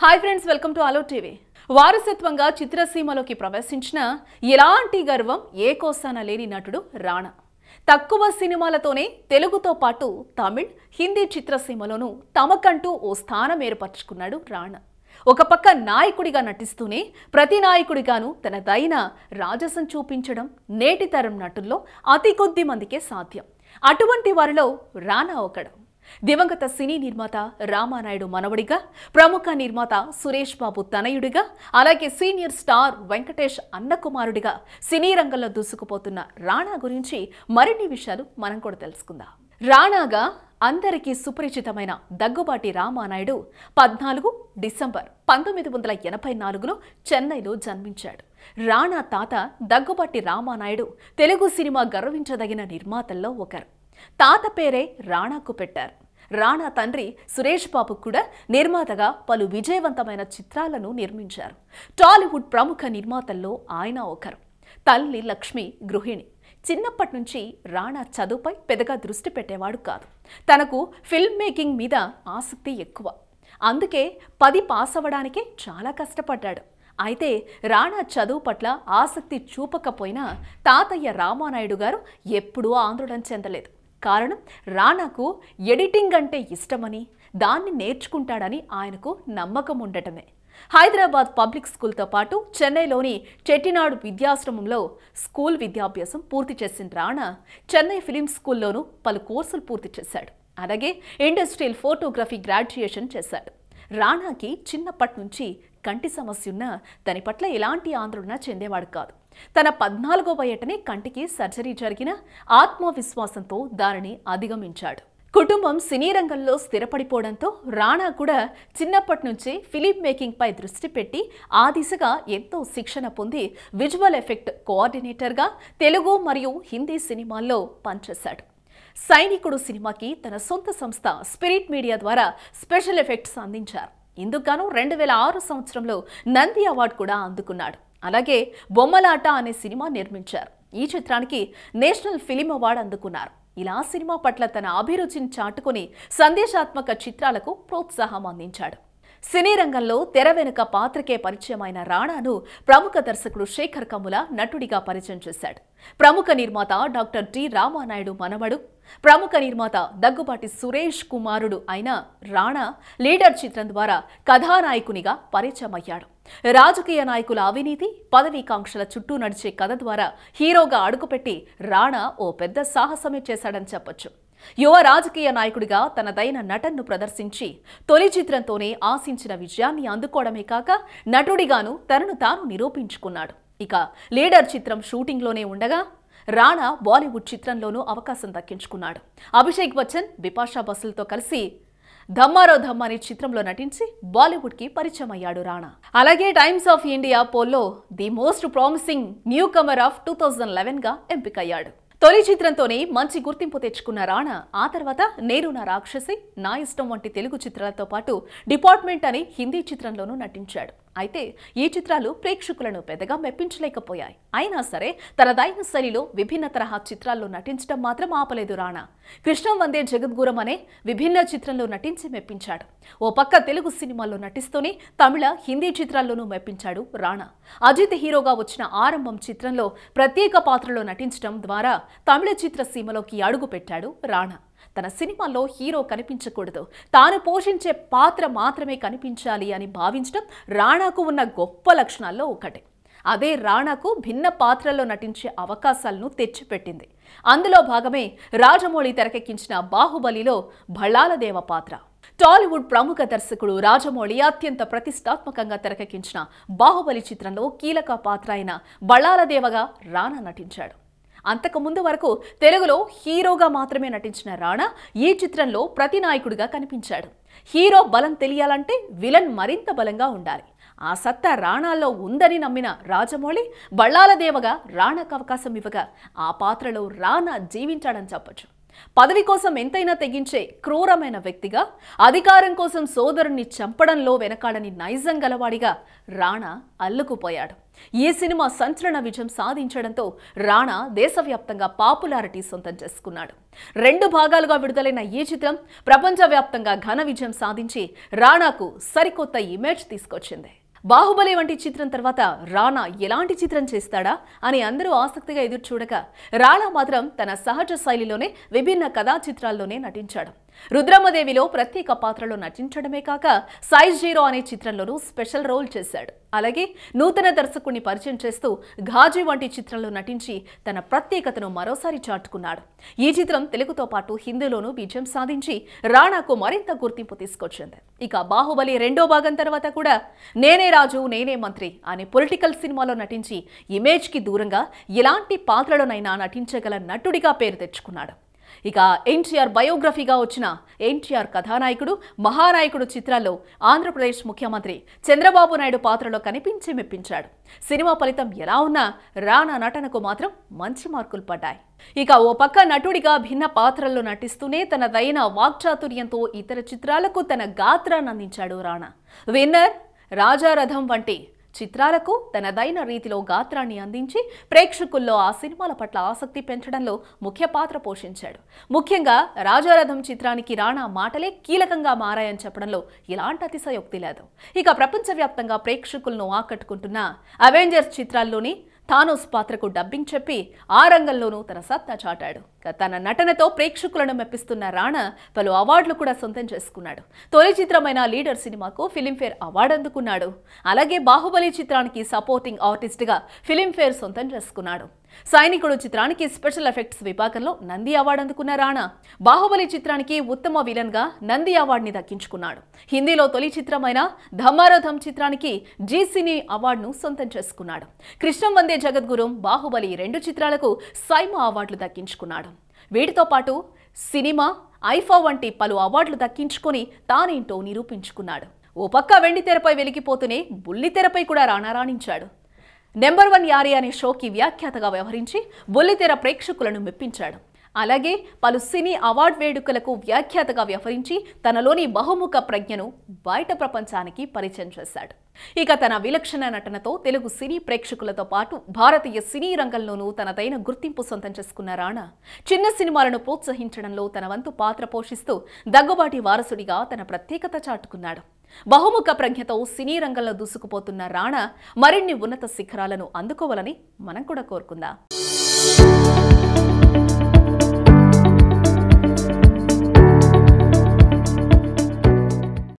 hi friends welcome to అలో TV వారసత్వంగా చిత్రసీమలోకి ప్రవేశించిన ఎలాంటి గర్వం ఏ కోసాన లేని నటుడు రాణా తక్కువ సినిమాలతోనే తెలుగుతో పాటు తమిళ్ హిందీ చిత్రసీమలోనూ తమకంటూ ఓ స్థానం ఏర్పరచుకున్నాడు రాణా ఒక పక్క నాయకుడిగా నటిస్తూనే ప్రతి నాయకుడిగాను తన దైన రాజసం చూపించడం నేటి తరం నటుల్లో అతి కొద్ది మందికే సాధ్యం అటువంటి వారిలో రానా ఒకడు దివంగత సినీ నిర్మాత రామానాయుడు మనవడిగా ప్రముఖ నిర్మాత సురేష్ బాబు తనయుడిగా అలాగే సీనియర్ స్టార్ వెంకటేష్ అన్నకుమారుడిగా సినీ రంగంలో దూసుకుపోతున్న రాణా గురించి మరిన్ని విషయాలు మనం కూడా తెలుసుకుందాం రాణాగా అందరికీ సుపరిచితమైన దగ్గుబాటి రామానాయుడు పద్నాలుగు డిసెంబర్ పంతొమ్మిది వందల ఎనభై నాలుగులో చెన్నైలో జన్మించాడు రాణా తాత దగ్గుబాటి రామానాయుడు తెలుగు సినిమా గర్వించదగిన నిర్మాతల్లో ఒకరు తాత పేరే రాణాకు పెట్టారు రాణా తండ్రి సురేష్ బాబు కూడా నిర్మాతగా పలు విజయవంతమైన చిత్రాలను నిర్మించారు టాలీవుడ్ ప్రముఖ నిర్మాతల్లో ఆయన ఒకరు తల్లి లక్ష్మి గృహిణి చిన్నప్పటి నుంచి రాణా చదువుపై పెద్దగా దృష్టి పెట్టేవాడు కాదు తనకు ఫిల్మ్ మేకింగ్ మీద ఆసక్తి ఎక్కువ అందుకే పది పాస్ అవ్వడానికే చాలా కష్టపడ్డాడు అయితే రాణా చదువు పట్ల ఆసక్తి చూపకపోయినా తాతయ్య రామానాయుడు గారు ఎప్పుడూ ఆందోళన చెందలేదు కారణం రానాకు ఎడిటింగ్ అంటే ఇష్టమని దాన్ని నేర్చుకుంటాడని ఆయనకు నమ్మకం ఉండటమే హైదరాబాద్ పబ్లిక్ స్కూల్తో పాటు చెన్నైలోని చెట్టినాడు విద్యాశ్రమంలో స్కూల్ విద్యాభ్యాసం పూర్తి చేసిన రాణా చెన్నై ఫిలిం స్కూల్లోనూ పలు కోర్సులు పూర్తి చేశాడు అలాగే ఇండస్ట్రియల్ ఫోటోగ్రఫీ గ్రాడ్యుయేషన్ చేశాడు రాణాకి చిన్నప్పటి నుంచి కంటి సమస్య ఉన్నా దాని పట్ల ఎలాంటి ఆందోళన చెందేవాడు కాదు తన పద్నాలుగో ఏటనే కంటికి సర్జరీ జరిగిన ఆత్మవిశ్వాసంతో దానిని అధిగమించాడు కుటుంబం సినీ రంగంలో స్థిరపడిపోవడంతో రాణా కూడా చిన్నప్పటి నుంచే ఫిలిం మేకింగ్ పై దృష్టి పెట్టి ఆ దిశగా ఎంతో శిక్షణ పొంది విజువల్ ఎఫెక్ట్ కోఆర్డినేటర్గా తెలుగు మరియు హిందీ సినిమాల్లో పనిచేశాడు సైనికుడు సినిమాకి తన సొంత సంస్థ స్పిరిట్ మీడియా ద్వారా స్పెషల్ ఎఫెక్ట్స్ అందించారు ఇందుకు రెండు వేల ఆరు సంవత్సరంలో నంది అవార్డు కూడా అందుకున్నాడు అలాగే బొమ్మలాట అనే సినిమా నిర్మించారు ఈ చిత్రానికి నేషనల్ ఫిలిం అవార్డు అందుకున్నారు ఇలా సినిమా పట్ల తన అభిరుచిని చాటుకుని సందేశాత్మక చిత్రాలకు ప్రోత్సాహం అందించాడు సినీ రంగంలో తెర వెనుక పాత్రకే పరిచయమైన రాణాను ప్రముఖ దర్శకుడు శేఖర్ కమ్ముల నటుడిగా పరిచయం చేశాడు ప్రముఖ నిర్మాత డాక్టర్ టి రామానాయుడు మనవడు ప్రముఖ నిర్మాత దగ్గుబాటి సురేష్ కుమారుడు అయిన రాణా లీడర్ చిత్రం ద్వారా కథానాయకునిగా పరిచయమయ్యాడు రాజకీయ నాయకుల అవినీతి పదవీకాంక్షల చుట్టూ నడిచే కథ ద్వారా హీరోగా అడుగుపెట్టి రాణా ఓ పెద్ద సాహసమే చేశాడని చెప్పొచ్చు యువ రాజకీయ నాయకుడిగా తనదైన నటన్ను ప్రదర్శించి తొలి చిత్రంతోనే ఆశించిన విజయాన్ని అందుకోవడమే కాక నటుడిగాను తనను తాను నిరూపించుకున్నాడు ఇక లీడర్ చిత్రం షూటింగ్లోనే ఉండగా రాణా బాలీవుడ్ చిత్రంలోనూ అవకాశం దక్కించుకున్నాడు అభిషేక్ బచ్చన్ బిపాషా బసులతో కలిసి ధమ్మారో ధమ్ అనే చిత్రంలో నటించి బాలీవుడ్కి పరిచయం అయ్యాడు రాణా అలాగే టైమ్స్ ఆఫ్ ఇండియా పోల్లో the most promising newcomer of two thousand లెవెన్గా ఎంపికయ్యాడు తొలి చిత్రంతోనే మంచి గుర్తింపు తెచ్చుకున్న రాణా ఆ తర్వాత నేను నా రాక్షసి నా ఇష్టం వంటి తెలుగు చిత్రాలతో పాటు డిపార్ట్మెంట్ అనే హిందీ చిత్రంలోనూ నటించాడు అయితే ఈ చిత్రాలు ప్రేక్షకులను పెద్దగా మెప్పించలేకపోయాయి అయినా సరే తనదైన శైలిలో విభిన్న తరహా చిత్రాల్లో నటించడం మాత్రం ఆపలేదు రాణా కృష్ణం వందే జగద్గురం అనే విభిన్న చిత్రంలో నటించి మెప్పించాడు ఓ పక్క తెలుగు సినిమాల్లో నటిస్తూనే తమిళ హిందీ చిత్రాల్లోనూ మెప్పించాడు రాణా అజిత్ హీరోగా వచ్చిన ఆరంభం చిత్రంలో ప్రత్యేక పాత్రలో నటించడం ద్వారా తమిళ చిత్ర సీమలోకి అడుగు పెట్టాడు రాణా తన సినిమాల్లో హీరో కనిపించకూడదు తాను పోషించే పాత్ర మాత్రమే కనిపించాలి అని భావించడం రాణాకు ఉన్న గొప్ప లక్షణాల్లో ఒకటి అదే రాణాకు భిన్న పాత్రల్లో నటించే అవకాశాలను తెచ్చిపెట్టింది అందులో భాగమే రాజమౌళి తెరకెక్కించిన బాహుబలిలో భళ్ళాలదేవ పాత్ర టాలీవుడ్ ప్రముఖ దర్శకుడు రాజమౌళి అత్యంత ప్రతిష్టాత్మకంగా తెరకెక్కించిన బాహుబలి చిత్రంలో కీలక పాత్ర అయిన బళ్ళాలదేవగా రాణా నటించాడు అంతకుముందు వరకు తెలుగులో హీరోగా మాత్రమే నటించిన రాణా ఈ చిత్రంలో ప్రతినాయకుడిగా కనిపించాడు హీరో బలం తెలియాలంటే విలన్ మరింత బలంగా ఉండాలి ఆ సత్తా రాణాల్లో ఉందని నమ్మిన రాజమౌళి బళ్ళాలదేవగా రాణాకు అవకాశం ఇవ్వగా ఆ పాత్రలో రాణా జీవించాడని చెప్పొచ్చు పదవి కోసం ఎంతైనా తెగించే క్రూరమైన వ్యక్తిగా అధికారం కోసం సోదరుణ్ణి చంపడంలో వెనకాడని నైజం గలవాడిగా రాణా అల్లుకుపోయాడు ఈ సినిమా సంచలన విజయం సాధించడంతో రాణా దేశవ్యాప్తంగా పాపులారిటీ సొంతం చేసుకున్నాడు రెండు భాగాలుగా విడుదలైన ఈ చిత్రం ప్రపంచవ్యాప్తంగా ఘన విజయం సాధించి రాణాకు సరికొత్త ఇమేజ్ తీసుకొచ్చింది బాహుబలి వంటి చిత్రం తర్వాత రానా ఎలాంటి చిత్రం చేస్తాడా అని అందరూ ఆసక్తిగా ఎదురు చూడగా రానా మాత్రం తన సహజ శైలిలోనే విభిన్న కథా చిత్రాల్లోనే నటించాడు రుద్రమదేవిలో ప్రత్యేక పాత్రలో నటించడమే కాక సైజ్ జీరో అనే చిత్రంలోనూ స్పెషల్ రోల్ చేశాడు అలాగే నూతన దర్శకుడిని పరిచయం చేస్తూ ఘాజీ వంటి చిత్రంలో నటించి తన ప్రత్యేకతను మరోసారి చాటుకున్నాడు ఈ చిత్రం తెలుగుతో పాటు హిందీలోనూ విజయం సాధించి రాణాకు మరింత గుర్తింపు తీసుకొచ్చింది ఇక బాహుబలి రెండో భాగం తర్వాత కూడా నేనే రాజు నేనే మంత్రి అనే పొలిటికల్ సినిమాలో నటించి ఇమేజ్కి దూరంగా ఎలాంటి పాత్రలోనైనా నటించగల నటుడిగా పేరు తెచ్చుకున్నాడు ఇక ఎన్టీఆర్ బయోగ్రఫీగా వచ్చిన ఎన్టీఆర్ కథానాయకుడు మహానాయకుడు చిత్రాల్లో ఆంధ్రప్రదేశ్ ముఖ్యమంత్రి చంద్రబాబు నాయుడు పాత్రలో కనిపించి మెప్పించాడు సినిమా ఫలితం ఎలా ఉన్నా రానా నటనకు మాత్రం మంచి మార్కులు పడ్డాయి ఇక ఓ పక్క నటుడిగా భిన్న పాత్రల్లో నటిస్తూనే తనదైన వాక్చాతుర్యంతో ఇతర చిత్రాలకు తన గాత్రాన్ని అందించాడు రానా విన్నర్ రాజారథం వంటి చిత్రాలకు తనదైన రీతిలో గాత్రాన్ని అందించి ప్రేక్షకుల్లో ఆ సినిమాల పట్ల ఆసక్తి పెంచడంలో ముఖ్య పాత్ర పోషించాడు ముఖ్యంగా రాజారథం చిత్రానికి రాణా మాటలే కీలకంగా మారాయని చెప్పడంలో ఎలాంటి అతిశయోక్తి లేదు ఇక ప్రపంచవ్యాప్తంగా ప్రేక్షకులను ఆకట్టుకుంటున్న అవెంజర్స్ చిత్రాల్లోని థానోస్ పాత్రకు డబ్బింగ్ చెప్పి ఆ రంగంలోనూ తన సత్తా చాటాడు ఇక తన నటనతో ప్రేక్షకులను మెప్పిస్తున్న రాణా పలు అవార్డులు కూడా సొంతం చేసుకున్నాడు తొలి చిత్రమైన లీడర్ సినిమాకు ఫిలింఫేర్ అవార్డు అందుకున్నాడు అలాగే బాహుబలి చిత్రానికి సపోర్టింగ్ ఆర్టిస్ట్గా ఫిలింఫేర్ సొంతం చేసుకున్నాడు సైనికుడు చిత్రానికి స్పెషల్ ఎఫెక్ట్స్ విభాగంలో నంది అవార్డు అందుకున్న రాణా బాహుబలి చిత్రానికి ఉత్తమ విలన్ గా నంది అవార్డుని దక్కించుకున్నాడు హిందీలో తొలి చిత్రమైన ధమారథం చిత్రానికి జీ సినీ అవార్డును సొంతం చేసుకున్నాడు కృష్ణం వందే జగద్గురుం బాహుబలి రెండు చిత్రాలకు సైమా అవార్డులు దక్కించుకున్నాడు వీటితో పాటు సినిమా ఐఫా వంటి పలు అవార్డులు దక్కించుకొని తానేంటో నిరూపించుకున్నాడు ఓ పక్క వెండి తెరపై వెలిగిపోతూనే బుల్లి తెరపై కూడా రాణా రాణించాడు నెంబర్ వన్ యారీ అనే షోకి వ్యాఖ్యాతగా వ్యవహరించి బుల్లితెర ప్రేక్షకులను మెప్పించాడు అలాగే పలు సినీ అవార్డ్ వేడుకలకు వ్యాఖ్యాతగా వ్యవహరించి తనలోని బహుముఖ ప్రజ్ఞను బయట ప్రపంచానికి పరిచయం చేశాడు ఇక తన విలక్షణ నటనతో తెలుగు సినీ ప్రేక్షకులతో పాటు భారతీయ సినీ రంగంలోనూ తనదైన గుర్తింపు సొంతం చేసుకున్న రాణా చిన్న సినిమాలను ప్రోత్సహించడంలో తన వంతు పాత్ర పోషిస్తూ దగ్గుబాటి వారసుడిగా తన ప్రత్యేకత చాటుకున్నాడు బహుముఖ ప్రజ్ఞతో సినీ రంగంలో దూసుకుపోతున్న రాణా మరిన్ని ఉన్నత శిఖరాలను అందుకోవాలని మనం కూడా కోరుకుందాం